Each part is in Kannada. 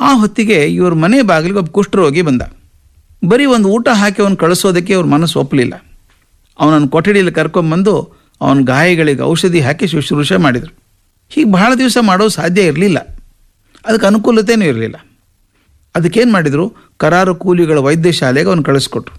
ಆ ಹೊತ್ತಿಗೆ ಇವ್ರ ಮನೆ ಬಾಗಿಲಿಗೆ ಒಬ್ಬ ಕುಷ್ಠರೋಗಿ ಬಂದ ಬರೀ ಒಂದು ಊಟ ಹಾಕಿ ಅವನು ಕಳಿಸೋದಕ್ಕೆ ಅವ್ರ ಮನಸ್ಸು ಒಪ್ಪಲಿಲ್ಲ ಅವನನ್ನು ಕೊಠಡಿಯಲ್ಲಿ ಕರ್ಕೊಂಬಂದು ಅವನ ಗಾಯಗಳಿಗೆ ಔಷಧಿ ಹಾಕಿ ಶುಶ್ರೂಷೆ ಮಾಡಿದರು ಹೀಗೆ ಬಹಳ ದಿವಸ ಮಾಡೋದು ಸಾಧ್ಯ ಇರಲಿಲ್ಲ ಅದಕ್ಕೆ ಅನುಕೂಲತೆಯೂ ಇರಲಿಲ್ಲ ಅದಕ್ಕೇನು ಮಾಡಿದರು ಕರಾರು ಕೂಲಿಗಳ ವೈದ್ಯ ಶಾಲೆಗೆ ಅವನು ಕಳಿಸ್ಕೊಟ್ರು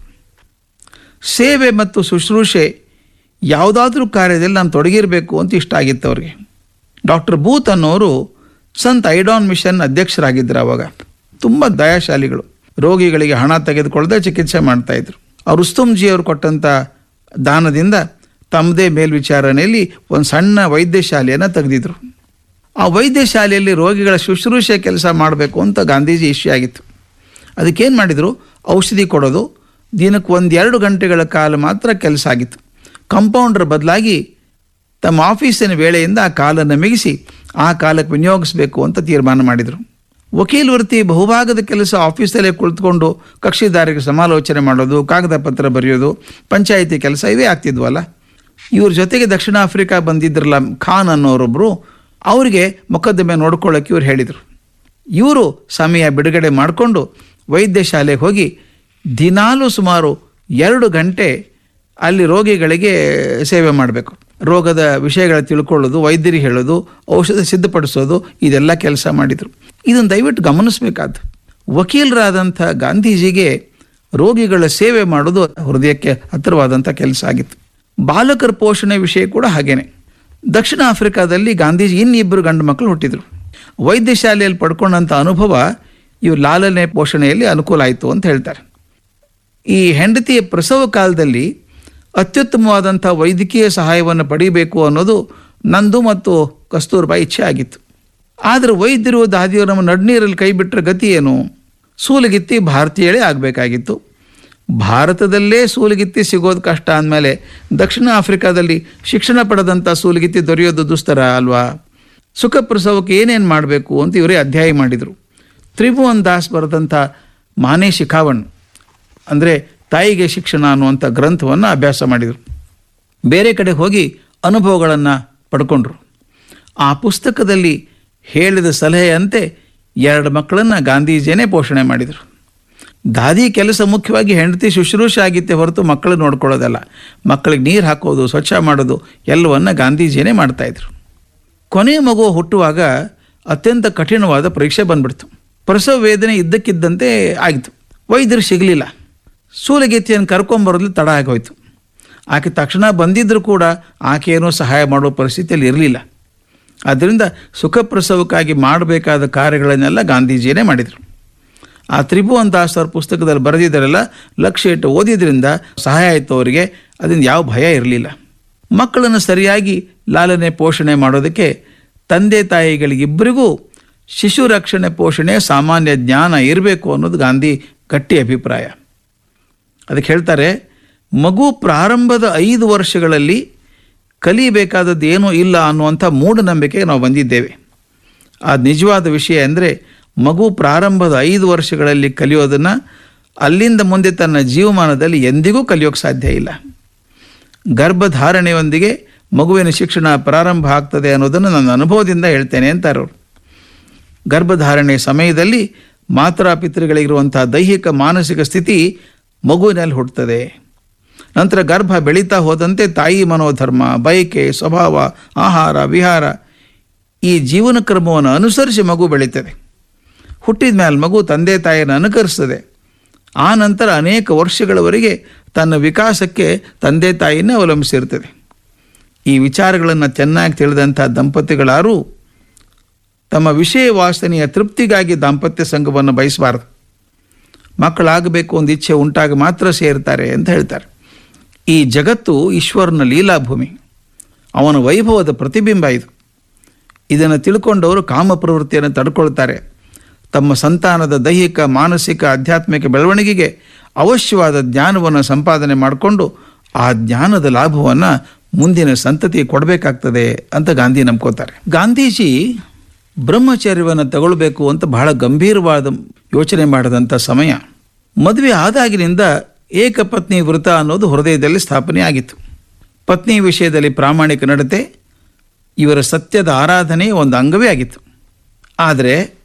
ಸೇವೆ ಮತ್ತು ಶುಶ್ರೂಷೆ ಯಾವುದಾದ್ರೂ ಕಾರ್ಯದಲ್ಲಿ ನಾನು ತೊಡಗಿರಬೇಕು ಅಂತ ಇಷ್ಟ ಆಗಿತ್ತು ಅವ್ರಿಗೆ ಡಾಕ್ಟರ್ ಬೂತ್ ಅನ್ನೋರು ಸಂತ್ ಐಡಾನ್ ಮಿಷನ್ ಅಧ್ಯಕ್ಷರಾಗಿದ್ದರು ಅವಾಗ ತುಂಬ ದಯಾಶಾಲಿಗಳು ರೋಗಿಗಳಿಗೆ ಹಣ ತೆಗೆದುಕೊಳ್ಳದೆ ಚಿಕಿತ್ಸೆ ಮಾಡ್ತಾಯಿದ್ರು ಅವ್ರು ರುಸ್ತುಂಜಿ ಅವರು ಕೊಟ್ಟಂಥ ದಾನದಿಂದ ತಮ್ಮದೇ ಮೇಲ್ವಿಚಾರಣೆಯಲ್ಲಿ ಒಂದು ಸಣ್ಣ ವೈದ್ಯ ಶಾಲೆಯನ್ನು ತೆಗೆದಿದ್ರು ಆ ವೈದ್ಯ ಶಾಲೆಯಲ್ಲಿ ರೋಗಿಗಳ ಶುಶ್ರೂಷೆ ಕೆಲಸ ಮಾಡಬೇಕು ಅಂತ ಗಾಂಧೀಜಿ ಇಶ್ಯೂ ಆಗಿತ್ತು ಅದಕ್ಕೇನು ಮಾಡಿದರು ಔಷಧಿ ಕೊಡೋದು ದಿನಕ್ಕೆ ಒಂದೆರಡು ಗಂಟೆಗಳ ಕಾಲ ಮಾತ್ರ ಕೆಲಸ ಆಗಿತ್ತು ಕಂಪೌಂಡರ್ ಬದಲಾಗಿ ತಮ್ಮ ಆಫೀಸಿನ ವೇಳೆಯಿಂದ ಆ ಕಾಲನ್ನು ಮಿಗಿಸಿ ಆ ಕಾಲಕ್ಕೆ ವಿನಿಯೋಗಿಸಬೇಕು ಅಂತ ತೀರ್ಮಾನ ಮಾಡಿದರು ವಕೀಲ ವೃತ್ತಿ ಬಹುಭಾಗದ ಕೆಲಸ ಆಫೀಸಲ್ಲೇ ಕುಳಿತುಕೊಂಡು ಕಕ್ಷಿದಾರರಿಗೆ ಸಮಾಲೋಚನೆ ಮಾಡೋದು ಕಾಗದ ಪತ್ರ ಬರೆಯೋದು ಪಂಚಾಯಿತಿ ಕೆಲಸ ಇವೇ ಆಗ್ತಿದ್ವಲ್ಲ ಇವ್ರ ಜೊತೆಗೆ ದಕ್ಷಿಣ ಆಫ್ರಿಕಾ ಬಂದಿದ್ರಲ್ಲ ಖಾನ್ ಅನ್ನೋರೊಬ್ಬರು ಅವರಿಗೆ ಮೊಕದ್ದಮೆ ನೋಡ್ಕೊಳ್ಳೋಕೆ ಇವ್ರು ಹೇಳಿದರು ಇವರು ಸಮಯ ಬಿಡುಗಡೆ ಮಾಡಿಕೊಂಡು ವೈದ್ಯ ಶಾಲೆಗೆ ಹೋಗಿ ದಿನಾಲೂ ಸುಮಾರು ಎರಡು ಗಂಟೆ ಅಲ್ಲಿ ರೋಗಿಗಳಿಗೆ ಸೇವೆ ಮಾಡಬೇಕು ರೋಗದ ವಿಷಯಗಳ ತಿಳ್ಕೊಳ್ಳೋದು ವೈದ್ಯರಿಗೆ ಹೇಳೋದು ಔಷಧ ಸಿದ್ಧಪಡಿಸೋದು ಇದೆಲ್ಲ ಕೆಲಸ ಮಾಡಿದರು ಇದನ್ನು ದಯವಿಟ್ಟು ಗಮನಿಸಬೇಕಾದ್ದು ವಕೀಲರಾದಂಥ ಗಾಂಧೀಜಿಗೆ ರೋಗಿಗಳ ಸೇವೆ ಮಾಡೋದು ಹೃದಯಕ್ಕೆ ಹತ್ತಿರವಾದಂಥ ಕೆಲಸ ಆಗಿತ್ತು ಬಾಲಕರ ಪೋಷಣೆ ವಿಷಯ ಕೂಡ ಹಾಗೇನೆ ದಕ್ಷಿಣ ಆಫ್ರಿಕಾದಲ್ಲಿ ಗಾಂಧೀಜಿ ಇನ್ನಿಬ್ಬರು ಗಂಡು ಮಕ್ಕಳು ಹುಟ್ಟಿದರು ವೈದ್ಯ ಶಾಲೆಯಲ್ಲಿ ಪಡ್ಕೊಂಡಂಥ ಅನುಭವ ಇವು ಲಾಲನೆ ಪೋಷಣೆಯಲ್ಲಿ ಅನುಕೂಲ ಆಯಿತು ಅಂತ ಹೇಳ್ತಾರೆ ಈ ಹೆಂಡತಿಯ ಪ್ರಸವ ಕಾಲದಲ್ಲಿ ಅತ್ಯುತ್ತಮವಾದಂಥ ವೈದ್ಯಕೀಯ ಸಹಾಯವನ್ನು ಪಡೀಬೇಕು ಅನ್ನೋದು ನಂದು ಮತ್ತು ಕಸ್ತೂರ್ಬಾ ಇಚ್ಛೆ ಆಗಿತ್ತು ಆದರೆ ವೈದ್ಯರು ದಾದಿಯವರು ನಮ್ಮ ನಡ್ನೀರಲ್ಲಿ ಕೈ ಬಿಟ್ಟರೆ ಗತಿ ಏನು ಸೂಲಗಿತ್ತಿ ಭಾರತೀಯಳೇ ಆಗಬೇಕಾಗಿತ್ತು ಭಾರತದಲ್ಲೇ ಸೂಲಗಿತ್ತಿ ಸಿಗೋದು ಕಷ್ಟ ಅಂದಮೇಲೆ ದಕ್ಷಿಣ ಆಫ್ರಿಕಾದಲ್ಲಿ ಶಿಕ್ಷಣ ಪಡೆದಂಥ ಸೂಲಗಿತ್ತಿ ದೊರೆಯೋದು ದುಸ್ತರ ಅಲ್ವಾ ಸುಖ ಪ್ರಸವಕ್ಕೆ ಏನೇನು ಮಾಡಬೇಕು ಅಂತ ಇವರೇ ಅಧ್ಯಾಯ ಮಾಡಿದರು ತ್ರಿಭುವನ್ ದಾಸ್ ಬರೆದಂಥ ಮಾನೆ ಶಿಖಾವಣ್ ಅಂದರೆ ತಾಯಿಗೆ ಶಿಕ್ಷಣ ಅನ್ನುವಂಥ ಗ್ರಂಥವನ್ನು ಅಭ್ಯಾಸ ಮಾಡಿದರು ಬೇರೆ ಕಡೆ ಹೋಗಿ ಅನುಭವಗಳನ್ನು ಪಡ್ಕೊಂಡ್ರು ಆ ಪುಸ್ತಕದಲ್ಲಿ ಹೇಳಿದ ಸಲಹೆಯಂತೆ ಎರಡು ಮಕ್ಕಳನ್ನು ಗಾಂಧೀಜಿಯೇ ಪೋಷಣೆ ಮಾಡಿದರು ದಾದಿ ಕೆಲಸ ಮುಖ್ಯವಾಗಿ ಹೆಂಡತಿ ಶುಶ್ರೂಷೆ ಆಗಿತ್ತೆ ಹೊರತು ಮಕ್ಕಳು ನೋಡ್ಕೊಳ್ಳೋದಲ್ಲ ಮಕ್ಕಳಿಗೆ ನೀರು ಹಾಕೋದು ಸ್ವಚ್ಛ ಮಾಡೋದು ಎಲ್ಲವನ್ನ ಗಾಂಧೀಜಿಯೇ ಮಾಡ್ತಾಯಿದ್ರು ಕೊನೆಯ ಮಗು ಹುಟ್ಟುವಾಗ ಅತ್ಯಂತ ಕಠಿಣವಾದ ಪರೀಕ್ಷೆ ಬಂದ್ಬಿಡ್ತು ಪ್ರಸವ ವೇದನೆ ಇದ್ದಕ್ಕಿದ್ದಂತೆ ಆಗಿತ್ತು ವೈದ್ಯರು ಸಿಗಲಿಲ್ಲ ಸೂಲಗೀತೆಯನ್ನು ಕರ್ಕೊಂಬರೋದ್ಲಿ ತಡ ಆಗೋಯ್ತು ಆಕೆ ತಕ್ಷಣ ಬಂದಿದ್ದರೂ ಕೂಡ ಆಕೆಯೇನೂ ಸಹಾಯ ಮಾಡೋ ಪರಿಸ್ಥಿತಿಯಲ್ಲಿ ಇರಲಿಲ್ಲ ಆದ್ದರಿಂದ ಸುಖ ಪ್ರಸವಕ್ಕಾಗಿ ಮಾಡಬೇಕಾದ ಕಾರ್ಯಗಳನ್ನೆಲ್ಲ ಗಾಂಧೀಜಿಯೇ ಮಾಡಿದರು ಆ ತ್ರಿಭುವನ್ ದಾಸ್ ಅವ್ರ ಪುಸ್ತಕದಲ್ಲಿ ಬರೆದಿದ್ದರೆಲ್ಲ ಲಕ್ಷ್ಯ ಇಟ್ಟು ಓದಿದ್ರಿಂದ ಸಹಾಯ ಆಯಿತು ಅವರಿಗೆ ಅದರಿಂದ ಯಾವ ಭಯ ಇರಲಿಲ್ಲ ಮಕ್ಕಳನ್ನು ಸರಿಯಾಗಿ ಲಾಲನೆ ಪೋಷಣೆ ಮಾಡೋದಕ್ಕೆ ತಂದೆ ತಾಯಿಗಳಿಗಿಬ್ಬರಿಗೂ ಶಿಶು ರಕ್ಷಣೆ ಪೋಷಣೆ ಸಾಮಾನ್ಯ ಜ್ಞಾನ ಇರಬೇಕು ಅನ್ನೋದು ಗಾಂಧಿ ಗಟ್ಟಿ ಅಭಿಪ್ರಾಯ ಅದಕ್ಕೆ ಹೇಳ್ತಾರೆ ಮಗು ಪ್ರಾರಂಭದ ಐದು ವರ್ಷಗಳಲ್ಲಿ ಕಲಿಬೇಕಾದದ್ದು ಏನೂ ಇಲ್ಲ ಅನ್ನುವಂಥ ಮೂಢನಂಬಿಕೆಗೆ ನಾವು ಬಂದಿದ್ದೇವೆ ಅದು ನಿಜವಾದ ವಿಷಯ ಅಂದರೆ ಮಗು ಪ್ರಾರಂಭದ ಐದು ವರ್ಷಗಳಲ್ಲಿ ಕಲಿಯೋದನ್ನು ಅಲ್ಲಿಂದ ಮುಂದೆ ತನ್ನ ಜೀವಮಾನದಲ್ಲಿ ಎಂದಿಗೂ ಕಲಿಯೋಕ್ಕೆ ಸಾಧ್ಯ ಇಲ್ಲ ಗರ್ಭಧಾರಣೆಯೊಂದಿಗೆ ಮಗುವಿನ ಶಿಕ್ಷಣ ಪ್ರಾರಂಭ ಆಗ್ತದೆ ಅನ್ನೋದನ್ನು ನನ್ನ ಅನುಭವದಿಂದ ಹೇಳ್ತೇನೆ ಅಂತಾರೆ ಅವರು ಗರ್ಭಧಾರಣೆ ಸಮಯದಲ್ಲಿ ಮಾತಾಪಿತೃಗಳಿಗಿರುವಂಥ ದೈಹಿಕ ಮಾನಸಿಕ ಸ್ಥಿತಿ ಮಗುವಿನಲ್ಲಿ ಹುಟ್ಟುತ್ತದೆ ನಂತರ ಗರ್ಭ ಬೆಳೀತಾ ಹೋದಂತೆ ತಾಯಿ ಮನೋಧರ್ಮ ಬಯಕೆ ಸ್ವಭಾವ ಆಹಾರ ವಿಹಾರ ಈ ಜೀವನ ಕ್ರಮವನ್ನು ಅನುಸರಿಸಿ ಮಗು ಬೆಳೀತದೆ ಹುಟ್ಟಿದ ಮೇಲೆ ಮಗು ತಂದೆ ತಾಯಿಯನ್ನು ಅನುಕರಿಸ್ತದೆ ಆ ನಂತರ ಅನೇಕ ವರ್ಷಗಳವರೆಗೆ ತನ್ನ ವಿಕಾಸಕ್ಕೆ ತಂದೆ ತಾಯಿಯನ್ನೇ ಅವಲಂಬಿಸಿರ್ತದೆ ಈ ವಿಚಾರಗಳನ್ನು ಚೆನ್ನಾಗಿ ತಿಳಿದಂಥ ದಂಪತಿಗಳಾರು ತಮ್ಮ ವಿಷಯ ವಾಸನೆಯ ತೃಪ್ತಿಗಾಗಿ ದಾಂಪತ್ಯ ಸಂಘವನ್ನು ಬಯಸಬಾರದು ಮಕ್ಕಳಾಗಬೇಕು ಒಂದು ಇಚ್ಛೆ ಉಂಟಾಗ ಮಾತ್ರ ಸೇರ್ತಾರೆ ಅಂತ ಹೇಳ್ತಾರೆ ಈ ಜಗತ್ತು ಈಶ್ವರನ ಲೀಲಾಭೂಮಿ ಅವನ ವೈಭವದ ಪ್ರತಿಬಿಂಬ ಇದು ಇದನ್ನು ತಿಳ್ಕೊಂಡವರು ಕಾಮ ಪ್ರವೃತ್ತಿಯನ್ನು ತಡ್ಕೊಳ್ತಾರೆ ತಮ್ಮ ಸಂತಾನದ ದೈಹಿಕ ಮಾನಸಿಕ ಆಧ್ಯಾತ್ಮಿಕ ಬೆಳವಣಿಗೆಗೆ ಅವಶ್ಯವಾದ ಜ್ಞಾನವನ್ನು ಸಂಪಾದನೆ ಮಾಡಿಕೊಂಡು ಆ ಜ್ಞಾನದ ಲಾಭವನ್ನು ಮುಂದಿನ ಸಂತತಿ ಕೊಡಬೇಕಾಗ್ತದೆ ಅಂತ ಗಾಂಧಿ ನಂಬ್ಕೋತಾರೆ ಗಾಂಧೀಜಿ ಬ್ರಹ್ಮಚರ್ಯವನ್ನು ತಗೊಳ್ಬೇಕು ಅಂತ ಬಹಳ ಗಂಭೀರವಾದ ಯೋಚನೆ ಮಾಡಿದಂಥ ಸಮಯ ಮದುವೆ ಆದಾಗಿನಿಂದ ಏಕಪತ್ನಿ ವೃತ ಅನ್ನೋದು ಹೃದಯದಲ್ಲಿ ಸ್ಥಾಪನೆ ಆಗಿತ್ತು ಪತ್ನಿ ವಿಷಯದಲ್ಲಿ ಪ್ರಾಮಾಣಿಕ ನಡತೆ ಇವರ ಸತ್ಯದ ಆರಾಧನೆ ಒಂದು ಅಂಗವೇ ಆಗಿತ್ತು ಆದರೆ